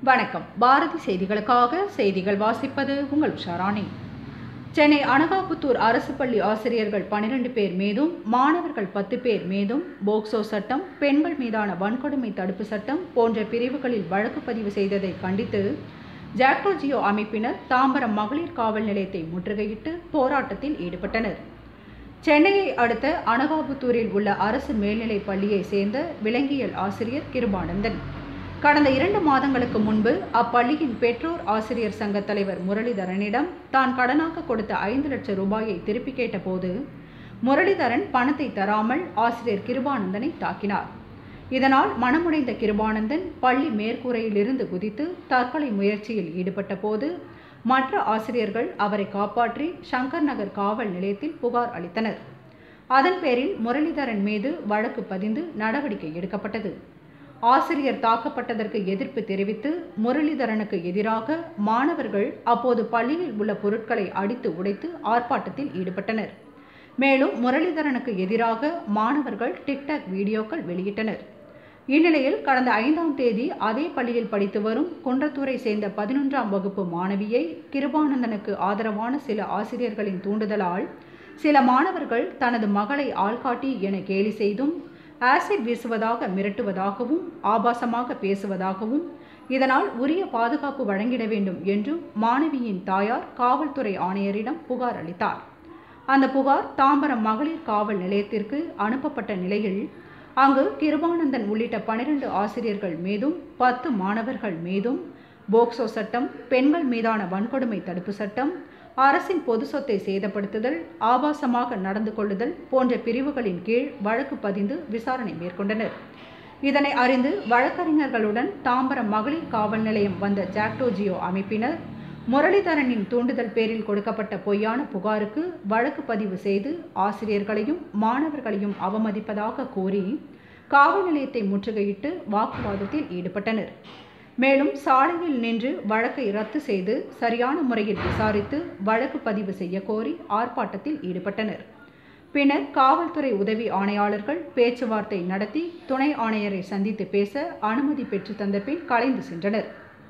வணக்கம் பாரதி செய்திகளுக்காக செய்திகள் வாசிப்பது உங்கள் உஷாராணி சென்னை அனகாபுத்தூர் அரசு பள்ளி ஆசிரியர்கள் பனிரெண்டு பேர் மீதும் மாணவர்கள் பத்து பேர் மீதும் போக்சோ சட்டம் பெண்கள் மீதான வன்கொடுமை தடுப்பு சட்டம் போன்ற பிரிவுகளில் வழக்கு பதிவு செய்ததை கண்டித்து ஜாக்டோ ஜியோ அமைப்பினர் தாம்பரம் மகளிர் காவல் நிலையத்தை முற்றுகையிட்டு போராட்டத்தில் ஈடுபட்டனர் சென்னையை அடுத்த அனகாபுத்தூரில் உள்ள அரசு மேல்நிலைப் பள்ளியை சேர்ந்த விலங்கியல் ஆசிரியர் கிருபானந்தன் கடந்த இரண்டு மாதங்களுக்கு முன்பு அப்பள்ளியின் பெற்றோர் ஆசிரியர் சங்க தலைவர் முரளிதரனிடம் தான் கடனாக கொடுத்த ஐந்து லட்சம் ரூபாயை திருப்பி கேட்டபோது முரளிதரன் பணத்தை தராமல் ஆசிரியர் கிருபானந்தனை தாக்கினார் இதனால் மனமுடைந்த கிருபானந்தன் பள்ளி மேற்கூரையிலிருந்து குதித்து தற்கொலை முயற்சியில் ஈடுபட்ட போது மற்ற ஆசிரியர்கள் அவரை காப்பாற்றி சங்கர் நகர் காவல் நிலையத்தில் புகார் அளித்தனர் அதன் பேரில் முரளிதரன் மீது வழக்கு பதிந்து நடவடிக்கை எடுக்கப்பட்டது ஆசிரியர் தாக்கப்பட்டதற்கு எதிர்ப்பு தெரிவித்து முரளிதரனுக்கு எதிராக மாணவர்கள் அப்போது பள்ளியில் உள்ள பொருட்களை அடித்து உடைத்து ஆர்ப்பாட்டத்தில் ஈடுபட்டனர் மேலும் முரளிதரனுக்கு எதிராக மாணவர்கள் டிக்டாக் வீடியோக்கள் வெளியிட்டனர் இந்நிலையில் கடந்த ஐந்தாம் தேதி அதே பள்ளியில் படித்து வரும் குன்றத்தூரை சேர்ந்த பதினொன்றாம் வகுப்பு மாணவியை கிருபானந்தனுக்கு ஆதரவான சில ஆசிரியர்களின் தூண்டுதலால் சில மாணவர்கள் தனது மகளை ஆள்காட்டி என கேலி செய்தும் ஆசிட் வீசுவதாக மிரட்டுவதாகவும் ஆபாசமாக பேசுவதாகவும் இதனால் உரிய பாதுகாப்பு வழங்கிட வேண்டும் என்றும் மாணவியின் தாயார் காவல்துறை ஆணையரிடம் புகார் அளித்தார் அந்த புகார் தாம்பரம் மகளிர் காவல் நிலையத்திற்கு அனுப்பப்பட்ட நிலையில் அங்கு கிருபானந்தன் உள்ளிட்ட பனிரெண்டு ஆசிரியர்கள் மீதும் பத்து மாணவர்கள் மீதும் போக்சோ சட்டம் பெண்கள் மீதான வன்கொடுமை தடுப்பு சட்டம் அரசின் பொது சொத்தை சேதப்படுத்துதல் ஆபாசமாக நடந்து கொள்ளுதல் போன்ற பிரிவுகளின் கீழ் வழக்கு பதிந்து விசாரணை மேற்கொண்டனர் இதனை அறிந்து வழக்கறிஞர்களுடன் தாம்பரம் மகளிர் காவல் நிலையம் வந்த ஜாக்டோ ஜியோ அமைப்பினர் முரளிதரனின் தூண்டுதல் பேரில் கொடுக்கப்பட்ட பொய்யான புகாருக்கு வழக்கு பதிவு செய்து ஆசிரியர்களையும் மாணவர்களையும் அவமதிப்பதாக கூறி காவல் நிலையத்தை முற்றுகையிட்டு வாக்குவாதத்தில் ஈடுபட்டனர் மேலும் சாலையில் நின்று வழக்கை ரத்து செய்து சரியான முறையில் விசாரித்து வழக்கு பதிவு செய்ய கோரி ஆர்ப்பாட்டத்தில் ஈடுபட்டனர் பின்னர் காவல்துறை உதவி ஆணையாளர்கள் பேச்சுவார்த்தை நடத்தி துணை ஆணையரை சந்தித்து பேச அனுமதி பெற்று தந்த பின் கலைந்து சென்றனர்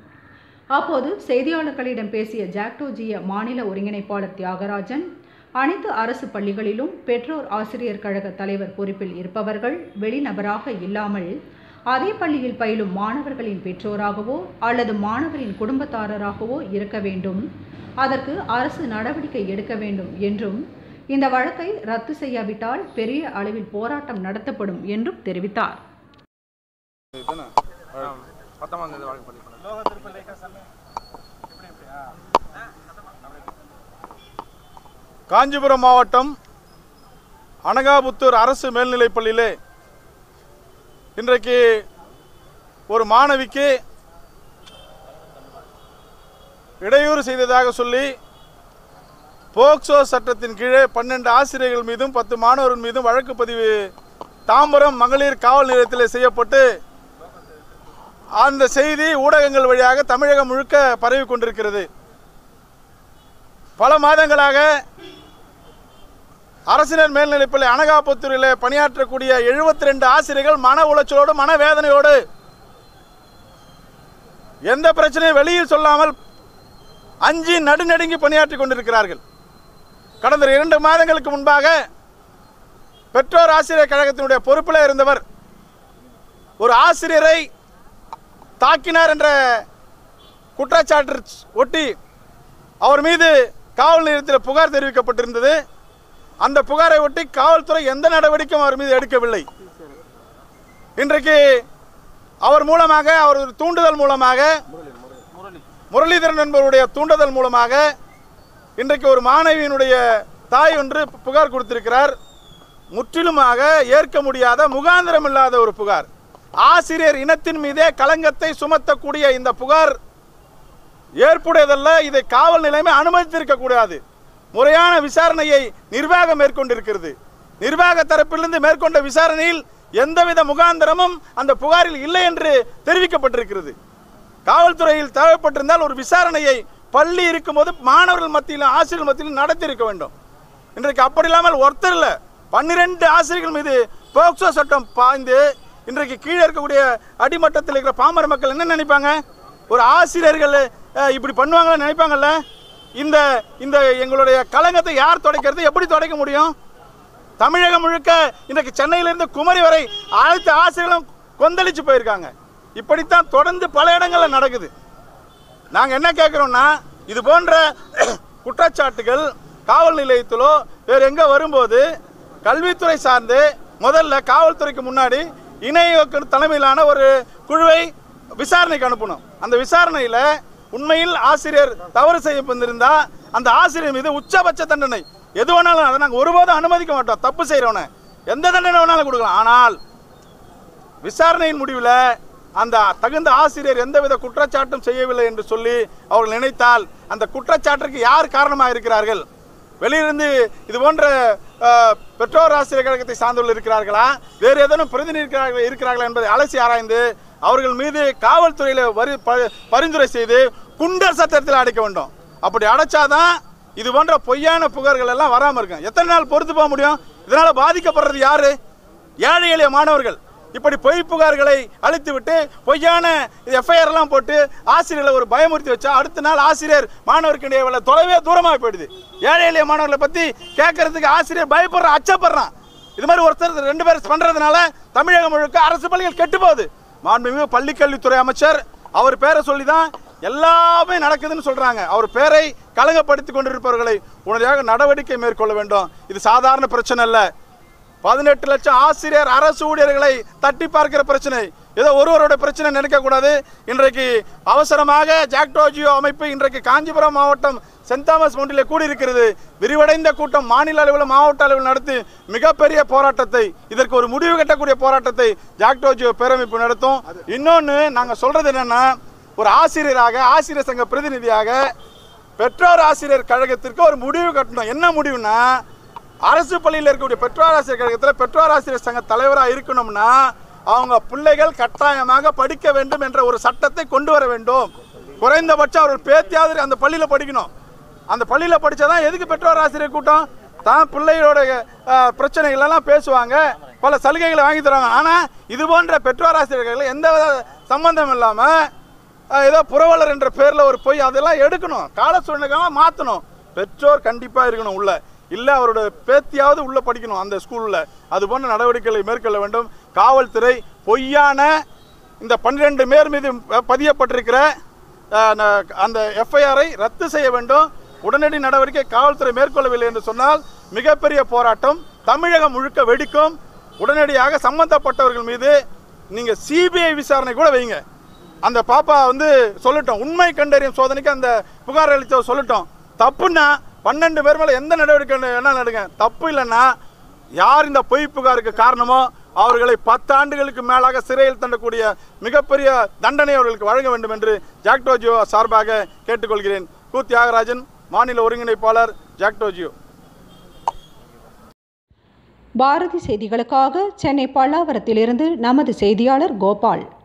அப்போது செய்தியாளர்களிடம் பேசிய ஜாக்டோஜிய மாநில ஒருங்கிணைப்பாளர் தியாகராஜன் அனைத்து அரசு பள்ளிகளிலும் பெற்றோர் ஆசிரியர் கழக தலைவர் பொறுப்பில் இருப்பவர்கள் வெளிநபராக இல்லாமல் அதே பள்ளியில் பயிலும் மாணவர்களின் பெற்றோராகவோ அல்லது மாணவரின் குடும்பத்தாரராகவோ இருக்க வேண்டும் அதற்கு அரசு நடவடிக்கை எடுக்க வேண்டும் என்றும் இந்த வழக்கை ரத்து செய்யாவிட்டால் பெரிய அளவில் போராட்டம் நடத்தப்படும் என்றும் தெரிவித்தார் பத்தொன்பதாம் தேதி வழக்கு பதிவு பண்ணேன் காஞ்சிபுரம் மாவட்டம் அனகாபுத்தூர் அரசு மேல்நிலைப் பள்ளியிலே இன்றைக்கு ஒரு மாணவிக்கு இடையூறு செய்ததாக சொல்லி போக்சோ சட்டத்தின் கீழே பன்னெண்டு ஆசிரியர்கள் மீதும் பத்து மாணவர்கள் மீதும் வழக்கு பதிவு தாம்பரம் மகளிர் காவல் நிலையத்தில் செய்யப்பட்டு அந்த செய்தி ஊடகங்கள் வழியாக தமிழகம் முழுக்க பரவி கொண்டிருக்கிறது பல மாதங்களாக அரசினர் மேல்நிலைப்பள்ளி அனகாபுத்தூரில் பணியாற்றக்கூடிய 72 ரெண்டு ஆசிரியர்கள் மன உளைச்சலோடு மனவேதனையோடு எந்த பிரச்சனையும் வெளியில் சொல்லாமல் அஞ்சி நடுநடுங்கி பணியாற்றி கொண்டிருக்கிறார்கள் கடந்த இரண்டு மாதங்களுக்கு முன்பாக பெற்றோர் ஆசிரியர் கழகத்தினுடைய பொறுப்பில் இருந்தவர் ஒரு ஆசிரியரை தாக்கினார் என்ற குற்றச்சாட்டு ஒட்டி அவர் மீது காவல் நிலையத்தில் புகார் தெரிவிக்கப்பட்டிருந்தது அந்த புகாரை ஒட்டி காவல்துறை எந்த நடவடிக்கையும் அவர் மீது எடுக்கவில்லை இன்றைக்கு அவர் மூலமாக அவர் ஒரு தூண்டுதல் மூலமாக முரளிதரன் என்பவருடைய தூண்டுதல் மூலமாக இன்றைக்கு ஒரு மாணவியினுடைய தாய் ஒன்று புகார் கொடுத்திருக்கிறார் முற்றிலுமாக ஏற்க முடியாத முகாந்திரம் இல்லாத ஒரு புகார் ஆசிரியர் இனத்தின் மீதே களங்கத்தை சுமத்தக்கூடிய இந்த புகார் ஏற்புடையதல்ல இதை காவல் நிலைமை அனுமதித்திருக்க கூடாது முறையான விசாரணையை நிர்வாகம் மேற்கொண்டிருக்கிறது நிர்வாக தரப்பிலிருந்து மேற்கொண்ட விசாரணையில் எந்தவித முகாந்திரமும் அந்த புகாரில் இல்லை என்று தெரிவிக்கப்பட்டிருக்கிறது காவல்துறையில் தேவைப்பட்டிருந்தால் ஒரு விசாரணையை பள்ளி இருக்கும்போது மாணவர்கள் மத்தியிலும் ஆசிரியர்கள் மத்தியிலும் நடத்தியிருக்க வேண்டும் இன்றைக்கு அப்படி இல்லாமல் ஒருத்தர் இல்லை பன்னிரெண்டு ஆசிரியர்கள் மீது போக்சோ சட்டம் பாய்ந்து இன்றைக்கு கீழே இருக்கக்கூடிய அடிமட்டத்தில் இருக்கிற பாமர மக்கள் என்ன நினைப்பாங்க ஒரு ஆசிரியர்கள் அஹ், இப்படி பண்ணுவாங்கன்னு நினைப்பாங்கல்ல இந்த இந்த எங்களுடைய களங்கத்தை யார் துடைக்கிறது எப்படி துடைக்க முடியும் தமிழகம் முழுக்க இன்றைக்கு சென்னையிலிருந்து குமரி வரை அனைத்து ஆசிரியர்களும் கொந்தளிச்சு போயிருக்காங்க இப்படித்தான் தொடர்ந்து பல இடங்களில் நடக்குது நாங்கள் என்ன கேட்குறோம்னா இது போன்ற குற்றச்சாட்டுகள் காவல் நிலையத்திலோ வேறு எங்கே வரும்போது கல்வித்துறை சார்ந்து முதல்ல காவல்துறைக்கு முன்னாடி இணை இயக்குனர் தலைமையிலான ஒரு குழுவை விசாரணைக்கு அனுப்பணும் அந்த விசாரணையில் உண்மையில் ஆசிரியர் தவறு செய்யப்பட்டிருந்தா அந்த ஆசிரியர் மீது உச்சபட்ச தண்டனை எது வேணாலும் அதை நாங்கள் ஒருபோதும் அனுமதிக்க மாட்டோம் தப்பு செய்கிறவனை எந்த தண்டனை வேணாலும் கொடுக்கலாம் ஆனால் விசாரணையின் முடிவில் அந்த தகுந்த ஆசிரியர் எந்தவித குற்றச்சாட்டும் செய்யவில்லை என்று சொல்லி அவர்கள் நினைத்தால் அந்த குற்றச்சாட்டிற்கு யார் காரணமாக இருக்கிறார்கள் வெளியிலிருந்து இது போன்ற அஹ், பெற்றோர் ஆசிரியர் கழகத்தை சார்ந்துள்ள இருக்கிறார்களா வேறு ஏதேனும் பிரதிநிதி இருக்கிறார்கள் இருக்கிறார்களா என்பதை அலசி ஆராய்ந்து அவர்கள் மீது காவல்துறையில் வரி ப- பரிந்துரை செய்து குண்டர் சட்டத்தில் அடைக்க வேண்டும் அப்படி அடைச்சாதான் இது போன்ற பொய்யான புகார்கள் எல்லாம் வராமல் இருக்கும் எத்தனை நாள் பொறுத்து போக முடியும் இதனால பாதிக்கப்படுறது யாரு ஏழை எளிய மாணவர்கள் இப்படி பொய் புகார்களை அழித்துவிட்டு பொய்யான எஃப்ஐஆர் எல்லாம் போட்டு ஆசிரியர்களை ஒரு பயமுறுத்தி வச்சா அடுத்த நாள் ஆசிரியர் மாணவருக்கு இடையே உள்ள தொலைவே தூரமாக போயிடுது ஏழை எளிய மாணவர்களை பற்றி கேட்கறதுக்கு ஆசிரியர் பயப்படுறான் அச்சப்படுறான் இது மாதிரி ஒருத்தர் ரெண்டு பேர் பண்றதுனால தமிழகம் முழுக்க அரசு பள்ளிகள் கெட்டு போகுது மாண்புமிகு பள்ளிக்கல்வித்துறை அமைச்சர் அவர் பேரை சொல்லி தான் எல்லாமே நடக்குதுன்னு சொல்றாங்க அவர் பேரை கலங்கப்படுத்தி கொண்டிருப்பவர்களை உடனடியாக நடவடிக்கை மேற்கொள்ள வேண்டும் இது சாதாரண பிரச்சனை அல்ல பதினெட்டு லட்சம் ஆசிரியர் அரசு ஊழியர்களை தட்டி பார்க்கிற பிரச்சனை ஏதோ ஒருவரோட பிரச்சனை நினைக்க கூடாது இன்றைக்கு அவசரமாக ஜாக்டோ ஜியோ அமைப்பு இன்றைக்கு காஞ்சிபுரம் மாவட்டம் சென்ட் தாமஸ் மவுண்டிலே கூடியிருக்கிறது விரிவடைந்த கூட்டம் மாநில அளவில் மாவட்ட அளவில் நடத்தி மிகப்பெரிய போராட்டத்தை இதற்கு ஒரு முடிவு கட்டக்கூடிய போராட்டத்தை ஜாக்டோ ஜியோ பேரமைப்பு நடத்தும் இன்னொன்று நாங்கள் சொல்றது என்னன்னா ஒரு ஆசிரியராக ஆசிரியர் சங்க பிரதிநிதியாக பெற்றோர் ஆசிரியர் கழகத்திற்கு ஒரு முடிவு கட்டணும் என்ன முடிவுனா அரசு பள்ளியில் இருக்கக்கூடிய பெற்றோர் ஆசிரியர் கழகத்தில் பெற்றோர் ஆசிரியர் சங்க தலைவராக இருக்கணும்னா அவங்க பிள்ளைகள் கட்டாயமாக படிக்க வேண்டும் என்ற ஒரு சட்டத்தை கொண்டு வர வேண்டும் குறைந்தபட்சம் அவர்கள் பேத்தியாவது அந்த பள்ளியில் படிக்கணும் அந்த பள்ளியில் படிச்சாதான் எதுக்கு பெற்றோர் ஆசிரியர் கூட்டம் தான் பிள்ளைகளோட அஹ், பிரச்சனைகள் எல்லாம் பேசுவாங்க பல சலுகைகளை வாங்கி தருவாங்க ஆனால் இது போன்ற பெற்றோர் ஆசிரியர்கள் எந்த வித சம்பந்தம் இல்லாமல் அஹ் ஏதோ புரவலர் என்ற பேரில் ஒரு பொய் அதெல்லாம் எடுக்கணும் கால சூழ்நிலைக்காக மாற்றணும் பெற்றோர் கண்டிப்பாக இருக்கணும் உள்ள இல்லை அவரோட பேத்தியாவது உள்ள படிக்கணும் அந்த ஸ்கூலில் அது போன்ற நடவடிக்கைகளை மேற்கொள்ள வேண்டும் காவல்துறை பொய்யான இந்த பன்னிரெண்டு பேர் மீது ப- பதியப்பட்டிருக்கிற அஹ், ந- அந்த எஃப்ஐஆரை ரத்து செய்ய வேண்டும் உடனடி நடவடிக்கை காவல்துறை மேற்கொள்ளவில்லை என்று சொன்னால் மிகப்பெரிய போராட்டம் தமிழகம் முழுக்க வெடிக்கும் உடனடியாக சம்பந்தப்பட்டவர்கள் மீது நீங்கள் சிபிஐ விசாரணை கூட வைங்க அந்த பாப்பா வந்து சொல்லட்டும் உண்மை கண்டறியும் சோதனைக்கு அந்த புகார் அளித்தவர் சொல்லட்டும் தப்புன்னா பன்னெண்டு பேர் மேலே எந்த நடவடிக்கை என்ன நடுங்க தப்பு இல்லைன்னா யார் இந்த பொய் புகாருக்கு காரணமோ அவர்களை பத்து ஆண்டுகளுக்கு மேலாக சிறையில் தண்டக்கூடிய மிகப்பெரிய தண்டனை அவர்களுக்கு வழங்க வேண்டும் என்று ஜாக்டோஜியோ சார்பாக கேட்டுக்கொள்கிறேன் கு தியாகராஜன் மாநில ஒருங்கிணைப்பாளர் ஜாக்டோஜியோ பாரதி செய்திகளுக்காக சென்னை பல்லாவரத்திலிருந்து நமது செய்தியாளர் கோபால்